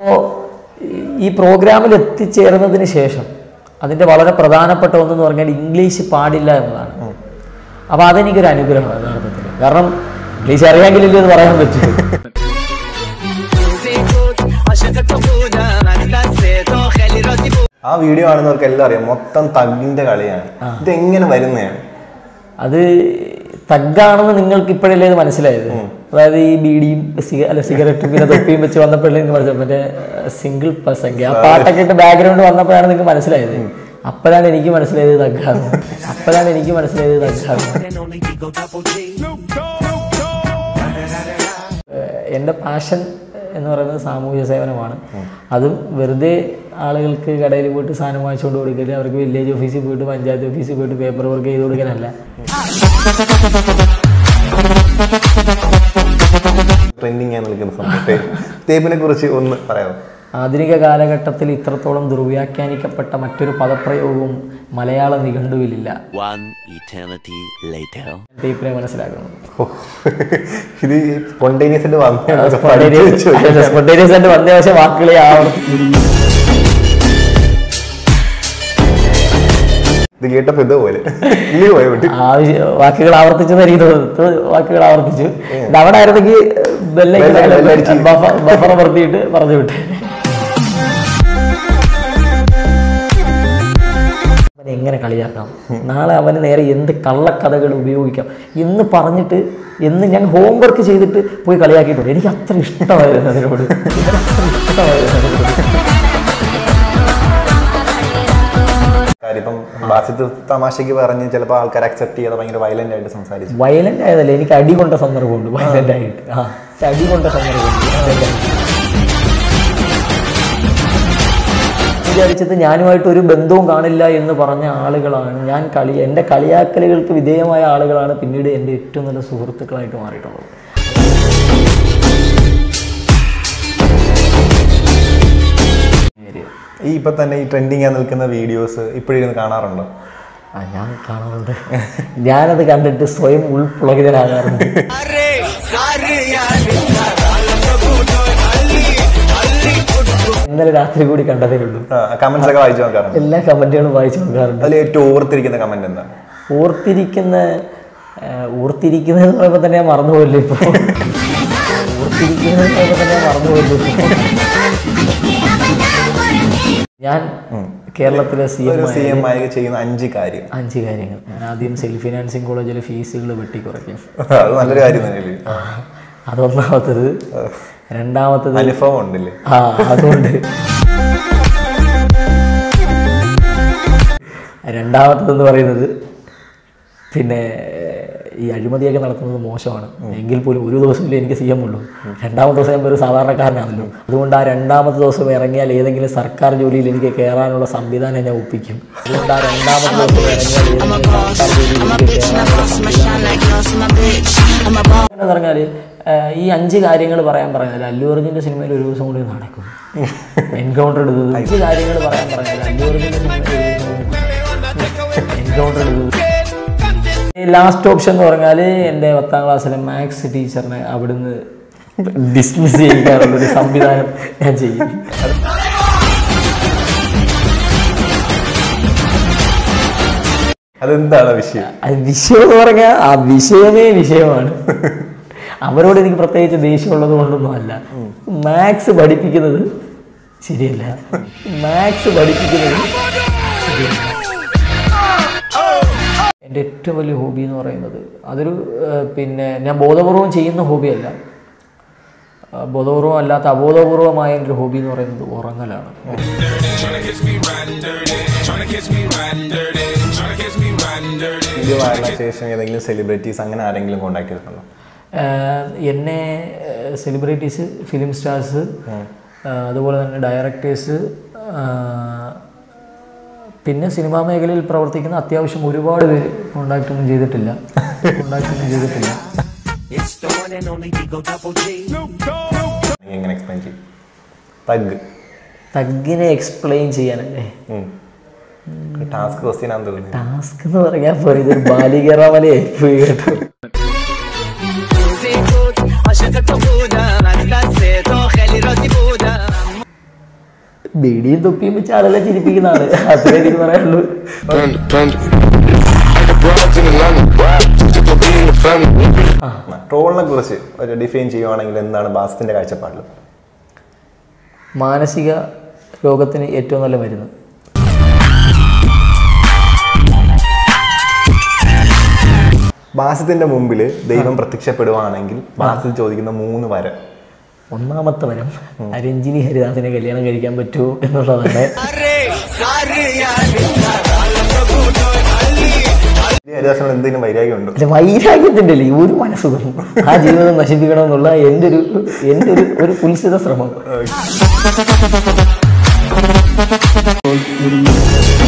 അപ്പോൾ ഈ പ്രോഗ്രാമിൽ എത്തിച്ചേർന്നതിന് ശേഷം അതിൻ്റെ വളരെ പ്രധാനപ്പെട്ട ഒന്നെന്ന് പറഞ്ഞാൽ ഇംഗ്ലീഷ് പാടില്ല എന്നതാണ് അപ്പോൾ അതെനിക്കൊരു അനുഗ്രഹമാണ് യഥാർത്ഥത്തിൽ കാരണം ഇംഗ്ലീഷ് അറിയാമെങ്കിലല്ലേ അത് പറയാൻ പറ്റൂ عشقك طفولة ما نسيت خلي راسي فوق ആ വീഡിയോ കാണുന്നവർക്ക് എല്ലാം അറിയാം മൊത്തം തഗ്ഗിന്റെ കളിയാണ് ഇതെങ്ങനെ വരുന്നതാണ് അത് തഗ്ഗാണെന്ന് നിങ്ങൾക്ക് ഇപ്പോഴല്ലേ ഇത് മനസ്സിലായത് അതായത് ഈ ബീഡിയും സിഗ അല്ല സിഗരറ്റും പിന്നെ തൊപ്പിയും വെച്ച് വന്നപ്പോഴേ നിങ്ങൾക്ക് മനസ്സിലായി മറ്റേ സിംഗിൾ സംഖ്യ ആ പാട്ടൊക്കെ ഇട്ട് ബാക്ക്ഗ്രൗണ്ട് വന്നപ്പോഴാണ് നിങ്ങൾക്ക് മനസ്സിലായത് അപ്പോഴാണ് എനിക്ക് മനസ്സിലായത് തഗ്ഗാന്ന് അപ്പോഴാണ് എനിക്ക് മനസ്സിലായത് തഗ്ഗാന്ന് ഏഹ് എൻ്റെ പാഷൻ എന്ന് പറയുന്നത് സാമൂഹ്യ സേവനമാണ് അതും വെറുതെ ആളുകൾക്ക് കടയിൽ പോയിട്ട് സാധനം വാങ്ങിച്ചുകൊണ്ട് കൊടുക്കല് അവർക്ക് വില്ലേജ് ഓഫീസിൽ പോയിട്ട് പഞ്ചായത്ത് ഓഫീസിൽ പോയിട്ട് പേപ്പർ വർക്ക് ചെയ്ത് കൊടുക്കാനല്ല ട്രെൻഡിങ് ആയി നിൽക്കുന്ന സംഭവം തേ- തേപ്പിനെ കുറിച്ച് ഒന്ന് പറയാമോ ആധുനിക കാലഘട്ടത്തിൽ ഇത്രത്തോളം ദുർവ്യാഖ്യാനിക്കപ്പെട്ട മറ്റൊരു പദപ്രയോഗവും മലയാള നിഘണ്ടുവിലില്ല One eternity later. ടീപ്പിനെ മനസ്സിലാക്കണം ഓ, ഇത് സ്പോണ്ടേനിയസ് ആയിട്ട് വന്നതാണ്. പഠിച്ച് സ്പോണ്ടേനിയസ് വെച്ച് വെച്ചതാണ്. സ്പോണ്ടേനിയസ് ആയിട്ട് വന്ന പക്ഷേ വാക്കുകളെ ആവർത്തി ഇത് കേട്ടപ്പോ ഇതുപോലെ ഇല്ലേ പോയ കുട്ടി ആവശ്യ വാക്കുകൾ ആവർത്തിച്ചെന്ന് എനിക്ക് തോന്നുന്നു വാക്കുകൾ ആവർത്തിച്ചു ഇത് അവിടെ ആയിരുന്നെങ്കിൽ ബെല്ല് ബെല്ലടിച്ച്. ബഫർ വർത്തിയിട്ട് പറഞ്ഞു വിട്ടു അവനെ എങ്ങനെ കളിയാക്കാം നാളെ അവന് നേരെ എന്ത് കള്ളക്കഥകൾ ഉപയോഗിക്കാം എന്ന് പറഞ്ഞിട്ട് എന്ന് ഞാൻ ഹോംവർക്ക് ചെയ്തിട്ട് പോയി കളിയാക്കിയിട്ടുണ്ട് എനിക്ക് അത്ര ഇഷ്ടമായിരുന്നു അതിനോട് എനിക്ക് അത്ര ഇഷ്ടമായിരുന്നു അതിനോട് കാര്യം ഇപ്പം ബാസിത്ത് തമാശക്ക് പറഞ്ഞ് ചിലപ്പോൾ ആൾക്കാർ അക്സെപ്റ്റ് ചെയ്യാതെ ഭയങ്കര വയലന്റ് ആയിട്ട് സംസാരിച്ചു വയലന്റ് ആയതല്ല എനിക്ക് അടി കൊണ്ട സന്ദർഭമുണ്ട് വയലന്റ് ആയിട്ട് ആ അടി കൊണ്ട സന്ദർഭമുണ്ട് violent ആയിട്ട്. വിചാരിച്ചത് ഞാനുമായിട്ട് ഒരു ബന്ധവും കാണില്ല എന്ന് പറഞ്ഞ ആളുകളാണ് ഞാൻ കളി എൻ്റെ കളിയാക്കലുകൾക്ക് വിധേയമായ ആളുകളാണ് പിന്നീട് എൻ്റെ ഏറ്റവും നല്ല സുഹൃത്തുക്കളായിട്ട് മാറിയിട്ടുള്ളത് ഈ ഇപ്പൊ തന്നെ ഈ ട്രെൻഡിങ് ആയി നിൽക്കുന്ന വീഡിയോസ് ഇപ്പോഴിരുന്ന് കാണാറുണ്ടോ ആ ഞാൻ കാണാറുണ്ട് ഞാനത് കണ്ടിട്ട് സ്വയം ഉൾപ്പുളകിതനാകാറുണ്ട് ഇന്നലെ രാത്രി കൂടി കണ്ടതേ ഉള്ളൂ കമന്റ്സ് ഒക്കെ വായിച്ചു നോക്കാറുണ്ട് എല്ലാ കമന്റുകളും വായിച്ചു നോക്കാറുണ്ട് അതിൽ ഏറ്റവും ഓർത്തിരിക്കുന്ന കമന്റ് എന്താ ഓർത്തിരിക്കുന്ന ആ, ഓർത്തിരിക്കുന്നത് എന്ന് പറയുമ്പോൾ തന്നെ ഞാൻ മറന്നുപോയില്ല ഇപ്പോൾ ഓർത്തിരിക്കുന്നത് എന്ന് പറയുമ്പോൾ തന്നെ ഞാൻ മറന്നുപോയില്ല ഇപ്പോൾ ഞാൻ കേരളത്തിലെ സി എം ഒരു സി എം ആയി ചെയ്യുന്ന അഞ്ച് കാര്യം അഞ്ച് കാര്യങ്ങൾ ഞാൻ ആദ്യം സെൽഫ് ഫിനാൻസിങ് കോളേജിലെ ഫീസുകൾ വെട്ടിക്കുറയ്ക്കും അത് നല്ലൊരു കാര്യം തന്നെയല്ലേ അതൊന്നാമത്തത് രണ്ടാമത്തത് അനുഭവം ഉണ്ടല്ലേ ആ അതുകൊണ്ട് രണ്ടാമത്തതെന്ന് പറയുന്നത് പിന്നെ ഈ അഴിമതിയൊക്കെ നടത്തുന്നത് മോശമാണ് എങ്കിൽ പോലും ഒരു ദിവസമല്ലേ എനിക്ക് സി എം ഉള്ളൂ രണ്ടാമത്തെ ദിവസം ഞാൻ ഒരു സാധാരണക്കാരനാണല്ലോ അതുകൊണ്ട് ആ രണ്ടാമത്തെ ദിവസം ഇറങ്ങിയാൽ ഏതെങ്കിലും സർക്കാർ ജോലിയിൽ എനിക്ക് കയറാനുള്ള സംവിധാനം ഞാൻ ഒപ്പിക്കും അതുകൊണ്ട് ആ രണ്ടാമത്തെ ദിവസം ഇറങ്ങിയാൽ ഏതെങ്കിലും സർക്കാർ ജോലിയിൽ എനിക്ക് കയറാനുള്ള എന്ന് പറഞ്ഞാൽ ഈ അഞ്ച് കാര്യങ്ങൾ പറയാൻ പറഞ്ഞാൽ അല്ലു അർജുൻ്റെ സിനിമയിൽ ഒരു ദിവസം കൂടി നടക്കും എൻകൗണ്ടർ എടുത്തത് അഞ്ച് കാര്യങ്ങൾ പറയാൻ പറഞ്ഞാൽ അല്ലു അർജുൻ്റെ സിനിമയിൽ എൻകൗണ്ടർ എടുത്തത് ലാസ്റ്റ് ഓപ്ഷൻ എന്ന് പറഞ്ഞാൽ എൻ്റെ പത്താം ക്ലാസ്സിലെ മാത്സ് ടീച്ചറിനെ അവിടുന്ന് ഡിസ്മിസ് ചെയ്യിക്കാനുള്ള ഒരു സംവിധാനം ഞാൻ ചെയ്യും അതെന്താണ് വിഷയം അത് വിഷയം എന്ന് പറഞ്ഞാൽ ആ വിഷയമേ വിഷയമാണ് അവരോട് എനിക്ക് പ്രത്യേകിച്ച് ദേഷ്യമുള്ളത് കൊണ്ടൊന്നും അല്ല മാത്സ് പഠിപ്പിക്കുന്നത് ശരിയല്ല മാത്സ് പഠിപ്പിക്കുന്നത് ശരിയല്ല എൻ്റെ ഏറ്റവും വലിയ ഹോബി എന്ന് പറയുന്നത് അതൊരു ഏഹ്, പിന്നെ ഞാൻ ബോധപൂർവം ചെയ്യുന്ന ഹോബിയല്ല ആ, ബോധപൂർവം അല്ലാത്ത അബോധപൂർവമായ എൻ്റെ ഒരു ഹോബി എന്ന് പറയുന്നത് ഉറങ്ങലാണ് വീഡിയോ വയറിന് ശേഷം ഏതെങ്കിലും സെലിബ്രിറ്റീസ് അങ്ങനെ ആരെങ്കിലും കോൺടാക്ട് ചെയ്തിട്ടുണ്ടോ ആഹ് എന്നെ സെലിബ്രിറ്റീസ് ഫിലിം സ്റ്റാർസ് അതുപോലെ തന്നെ ഡയറക്ടേഴ്സ് പിന്നെ സിനിമാ മേഖലയിൽ പ്രവർത്തിക്കുന്ന അത്യാവശ്യം ഒരുപാട് പേര് കോണ്ടാക്ട് ഒന്നും ചെയ്തിട്ടില്ല കോണ്ടാക്ട് ഒന്നും ചെയ്തിട്ടില്ല നീ എങ്ങനെ എക്സ്പ്ലെയിൻ ചെയ്യും തഗ് തഗ്ഗിനെ എക്സ്പ്ലെയിൻ ചെയ്യാനല്ലേ ടാസ്ക് ക്വസ്റ്റ്യൻ ആണെന്ന് തോന്നുന്നു ടാസ്ക് എന്ന് പറയാൻ പോലെ ഇതൊരു ബാലികറാമലയായി പോയി കേട്ടോ عشقك طفولة ما نسيت خلي راسي فوق ബീഡിയും തൊപ്പിയും വെച്ച് ആളെല്ലാം ചിരിപ്പിക്കുന്ന ആള് അത്രേ എനിക്ക് പറയാനുള്ളൂ Panda, panda. I got broads in Atlanta. Just to go be in the family. ട്രോളിനെ കുറിച്ച് ഒരു ഡിഫൈൻ ചെയ്യുവാണെങ്കിൽ എന്താണ് ബാസിത്തിന്റെ കാഴ്ചപ്പാടിൽ മാനസിക രോഗത്തിന് ഏറ്റവും നല്ല മരുന്ന് ബാസിത്തിന്റെ മുമ്പിൽ ദൈവം പ്രത്യക്ഷപ്പെടുവാണെങ്കിൽ ബാസിൽ ചോദിക്കുന്ന മൂന്ന് വരം ഒന്നാമത്തെ വരം രഞ്ജിനി ഹരിദാസിനെ കല്യാണം കഴിക്കാൻ പറ്റുമോ എന്നുള്ളതാണ് ഈ ഹരിദാസിനോട് എന്തെങ്കിലും വൈരാഗ്യം ഉണ്ടോ അല്ല വൈരാഗ്യത്തിൻ്റെ അല്ലേ ഈ ഒരു മനസ്സുഖം ആ ജീവിതം നശിപ്പിക്കണമെന്നുള്ള എൻ്റെ ഒരു എൻ്റെ ഒരു ഒരു കുൽസിത ശ്രമം